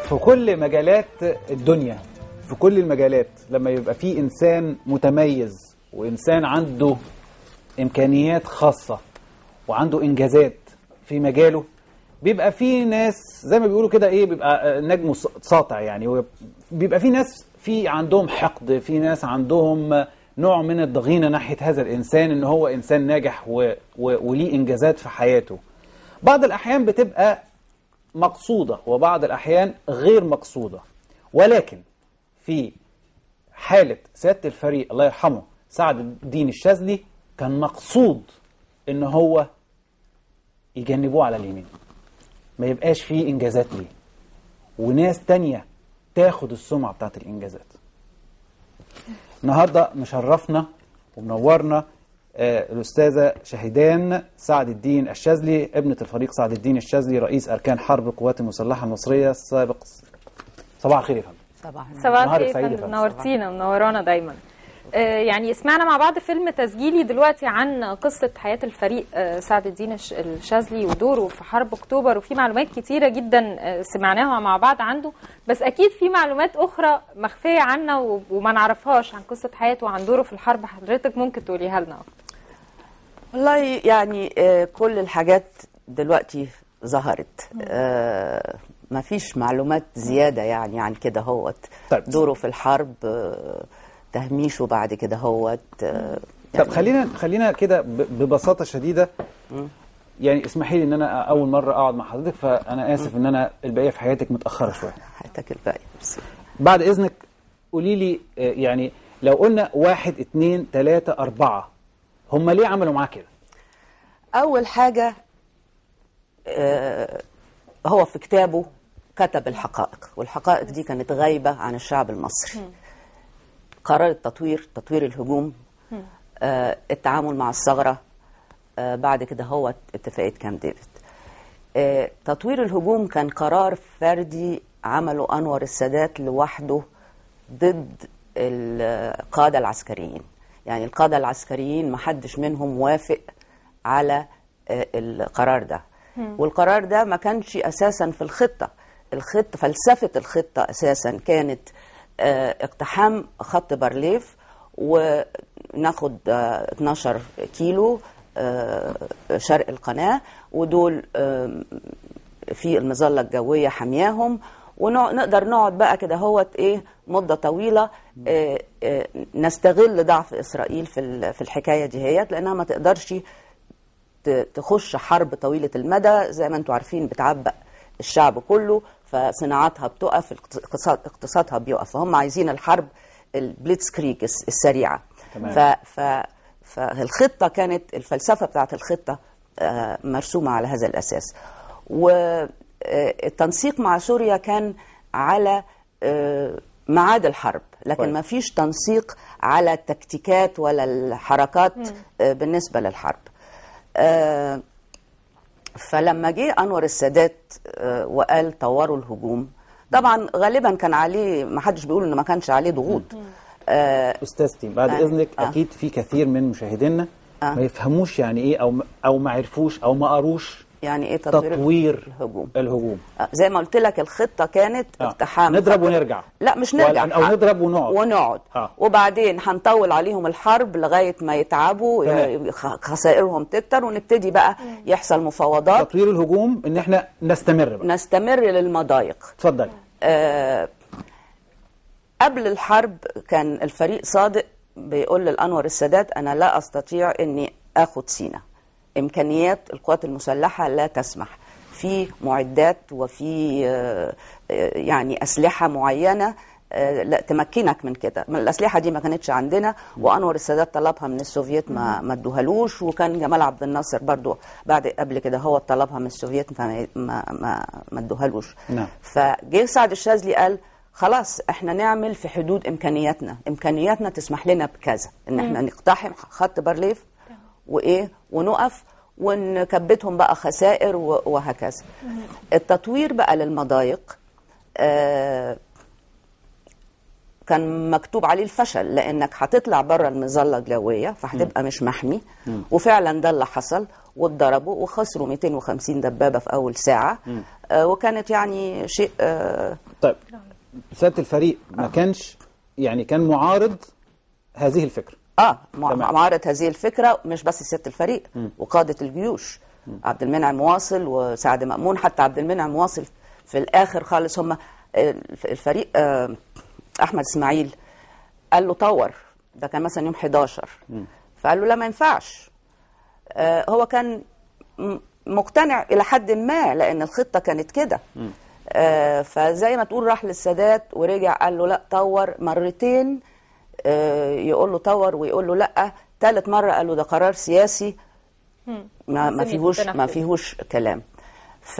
في كل مجالات الدنيا في كل المجالات لما يبقى في انسان متميز وانسان عنده امكانيات خاصه وعنده انجازات في مجاله بيبقى في ناس زي ما بيقولوا كده ايه بيبقى نجم ساطع يعني هو بيبقى في ناس في عندهم حقد في ناس عندهم نوع من الضغينه ناحيه هذا الانسان ان هو انسان ناجح و... و... وليه انجازات في حياته بعض الاحيان بتبقى مقصوده وبعض الاحيان غير مقصوده ولكن في حاله سياده الفريق الله يرحمه سعد الدين الشاذلي كان مقصود ان هو يجنبوه على اليمين ما يبقاش فيه انجازات ليه وناس تانية تاخد السمعة بتاعت الانجازات النهارده مشرفنا ومنورنا آه الاستاذه شهيدان سعد الدين الشاذلي ابنه الفريق سعد الدين الشاذلي رئيس اركان حرب القوات المسلحه المصريه السابق صباح الخير يا فندم صباح صباح نهارك الخير سعيد يا فندم فندم. نورتينا منورانا دايما آه، يعني سمعنا مع بعض فيلم تسجيلي دلوقتي عن قصة حياة الفريق آه، سعد الدين الش- الشاذلي ودوره في حرب أكتوبر وفي معلومات كتيرة جدا آه، سمعناها مع بعض عنده بس أكيد في معلومات أخرى مخفية عنا و- وما نعرفهاش عن قصة حياته وعن دوره في الحرب حضرتك ممكن تقوليها لنا أكتر والله يعني آه، كل الحاجات دلوقتي ظهرت آه، ما فيش معلومات زيادة يعني عن كده هوت طيب. دوره في الحرب آه، تهميشه بعد كده هوت آه، طب خلينا خلينا كده ب- ببساطه شديده يعني اسمحي لي ان انا اول مره اقعد مع حضرتك فانا اسف ان انا البقيه في حياتك متاخره شويه حياتك الباقي بس بعد اذنك قولي لي آه، يعني لو قلنا واحد اتنين تلاته اربعه هم ليه عملوا معاه كده؟ أول حاجة آه، هو في كتابه كتب الحقائق والحقائق دي كانت غايبة عن الشعب المصري قرار التطوير تطوير الهجوم آه، التعامل مع الثغرة آه، بعد كده هو اتفاقية كامب ديفيد آه، تطوير الهجوم كان قرار فردي عمله أنور السادات لوحده ضد القادة العسكريين يعني القادة العسكريين محدش منهم وافق على آه، القرار ده والقرار ده ما كانش أساسا في الخطة الخطة فلسفة الخطة أساسا كانت آه، اقتحام خط بارليف وناخد آه، 12 كيلو آه، شرق القناة ودول آم، في المظله الجويه حامياهم ونقدر نقعد بقى كده هوت ايه مده طويله آه، آه، نستغل ضعف اسرائيل في ال- في الحكايه دي هي لانها ما تقدرش ت- تخش حرب طويله المدى زي ما انتم عارفين بتعبق الشعب كله فصناعاتها بتقف الاقتصاد اقتصادها بيقف فهم عايزين الحرب البليتس كريج الس- السريعه تمام. ف ف فالخطه كانت الفلسفه بتاعت الخطه آه، مرسومه على هذا الاساس والتنسيق مع سوريا كان على آه، ميعاد الحرب لكن كويس. ما فيش تنسيق على التكتيكات ولا الحركات آه، بالنسبه للحرب آه، فلما جه انور السادات آه، وقال طوروا الهجوم طبعا غالبا كان عليه ما حدش بيقول ان ما كانش عليه ضغوط آه، استاذتي بعد آه. اذنك آه. اكيد في كثير من مشاهدينا آه. ما يفهموش يعني ايه او او ما عرفوش او ما قروش يعني ايه تطوير, تطوير الهجوم الهجوم آه، زي ما قلت لك الخطه كانت آه. اقتحام نضرب خط- ونرجع. لا مش نرجع ولا- أو نضرب ونقعد. ونقعد آه. وبعدين هنطول عليهم الحرب لغايه ما يتعبوا تمام. ي- خ- خسائرهم تكتر ونبتدي بقى يحصل مفاوضات تطوير الهجوم ان احنا نستمر بقى نستمر للمضايق اتفضل آه، قبل الحرب كان الفريق صادق بيقول للأنور السادات أنا لا أستطيع أني أخذ سينا إمكانيات القوات المسلحة لا تسمح في معدات وفي آه، آه، يعني أسلحة معينة آه، لا تمكنك من كده من الأسلحة دي ما كانتش عندنا وأنور السادات طلبها من السوفييت ما ما ادوهالوش وكان جمال عبد الناصر برضو بعد قبل كده هو طلبها من السوفييت فما ما ما, ما ادوهالوش نعم. فجه سعد الشاذلي قال خلاص احنا نعمل في حدود امكانياتنا امكانياتنا تسمح لنا بكذا ان احنا نقتحم خط بارليف وايه ونقف ونكبتهم بقى خسائر و- وهكذا التطوير بقى للمضايق آه كان مكتوب عليه الفشل لانك هتطلع بره المظله الجويه فهتبقى مش محمي وفعلا ده اللي حصل واتضربوا وخسروا 250 دبابه في اول ساعه آه وكانت يعني شيء آه طيب سياده الفريق ما كانش يعني كان معارض هذه الفكره اه مع- تمام. معارض هذه الفكره مش بس سياده الفريق وقاده الجيوش عبد المنعم واصل وسعد مامون حتى عبد المنعم واصل في الاخر خالص هم الف- الفريق آه، احمد اسماعيل قال له طور ده كان مثلا يوم 11 فقال له لا ما ينفعش آه، هو كان م- مقتنع الى حد ما لان الخطه كانت كده آه، فزي ما تقول راح للسادات ورجع قال له لا طور مرتين آه، يقول له طور ويقول له لا ثالث مره قال له ده قرار سياسي ما, ما لازم فيهوش يتنفذ. ما فيهوش كلام ف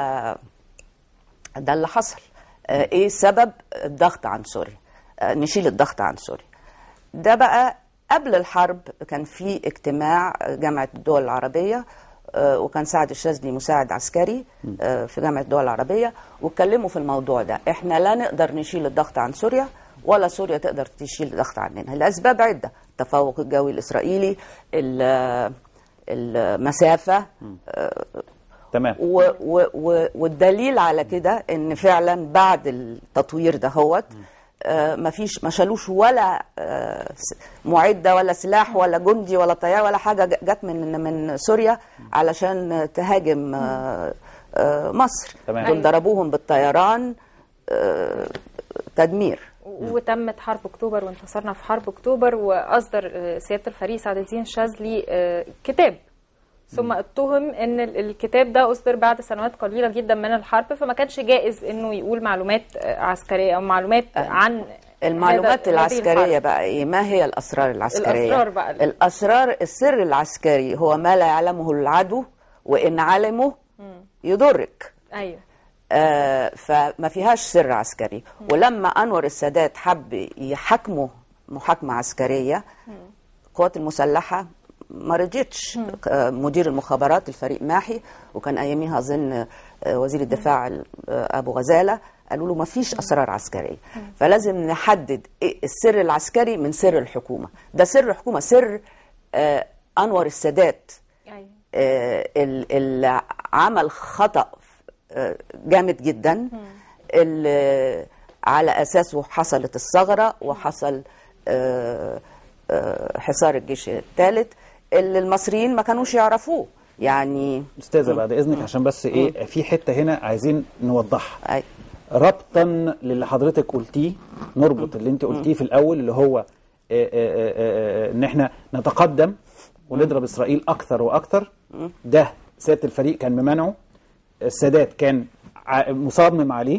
ده اللي حصل آه، ايه سبب الضغط عن سوريا آه، نشيل الضغط عن سوريا ده بقى قبل الحرب كان في اجتماع جامعة الدول العربية آه، وكان سعد الشاذلي مساعد عسكري آه، في جامعة الدول العربية واتكلموا في الموضوع ده احنا لا نقدر نشيل الضغط عن سوريا ولا سوريا تقدر تشيل الضغط عننا الأسباب عدة التفوق الجوي الإسرائيلي ال- المسافة تمام و و و والدليل على كده ان فعلا بعد التطوير دهوت آه ما فيش ما شالوش ولا آه س- معده ولا سلاح ولا جندي ولا طيار ولا حاجه ج- جت من من سوريا علشان تهاجم آه آه مصر تمام. دول ضربوهم بالطيران آه تدمير وتمت حرب اكتوبر وانتصرنا في حرب اكتوبر واصدر آه، سياده الفريق سعد الدين الشاذلي آه، كتاب ثم اتهم ان ال- الكتاب ده اصدر بعد سنوات قليله جدا من الحرب فما كانش جائز انه يقول معلومات آه، عسكريه او معلومات عن المعلومات هذا- هذه العسكرية الحرب. بقى ايه ما هي الأسرار العسكرية الأسرار بقى. الأسرار السر العسكري هو ما لا يعلمه العدو وإن علمه يضرك ايوه آه فما فيهاش سر عسكري ولما أنور السادات حب يحاكمه محاكمة عسكرية القوات المسلحة ما رضيتش آه، مدير المخابرات الفريق ماحي وكان اياميها اظن آه، وزير الدفاع آه، ابو غزاله قالوا له ما فيش اسرار عسكريه فلازم نحدد إيه السر العسكري من سر الحكومه ده سر حكومه سر آه، انور السادات ايوه آه، ال- اللي عمل خطأ آه، جامد جدا اللي على أساسه حصلت الثغرة وحصل آه، آه، حصار الجيش الثالث اللي المصريين ما كانوش يعرفوه يعني استاذه بعد اذنك عشان بس ايه في حته هنا عايزين نوضحها أي ربطا للي حضرتك قلتيه نربط اللي انت قلتيه في الاول اللي هو آه، آه، آه، آه، ان احنا نتقدم ونضرب اسرائيل اكثر واكثر ده سياده الفريق كان ممانعه السادات كان ع- مصمم عليه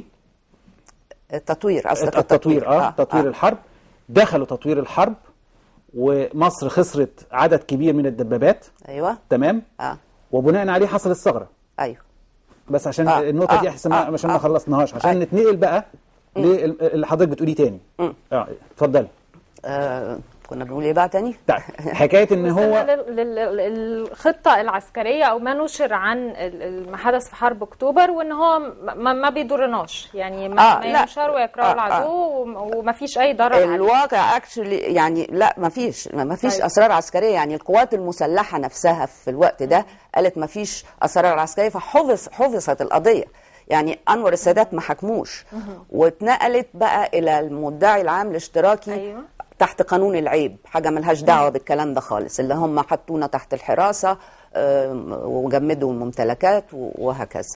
التطوير قصدك التطوير اه تطوير الحرب دخلوا تطوير الحرب ومصر خسرت عدد كبير من الدبابات أيوه تمام آه. وبناء عليه حصل الثغره أيوه بس عشان آه، النقطه دي آه، احسن ما آه، عشان ما آه. خلصناهاش عشان أي. نتنقل بقى للي حضرتك بتقوليه تاني اه اتفضلي آه. كنا بنقول إيه بقى تاني؟ طيب حكايه ان هو وصلنا لل- لل- للخطة العسكرية أو ما نشر عن ال- ال- ما حدث في حرب أكتوبر وإن هو ما, ما بيضرناش يعني ما, آه، ما لا. ينشر ويكره آه، العدو وم- وما فيش أي ضرر عليه الواقع اكشلي يعني لا ما فيش ما فيش طيب. اسرار عسكريه يعني القوات المسلحه نفسها في الوقت ده قالت ما فيش اسرار عسكريه فحفظ حفظت القضيه يعني انور السادات ما حكموش واتنقلت بقى الى المدعي العام الاشتراكي أيوة. تحت قانون العيب حاجه ملهاش دعوه بالكلام ده خالص اللي هم حطونا تحت الحراسه آم، وجمدوا الممتلكات وهكذا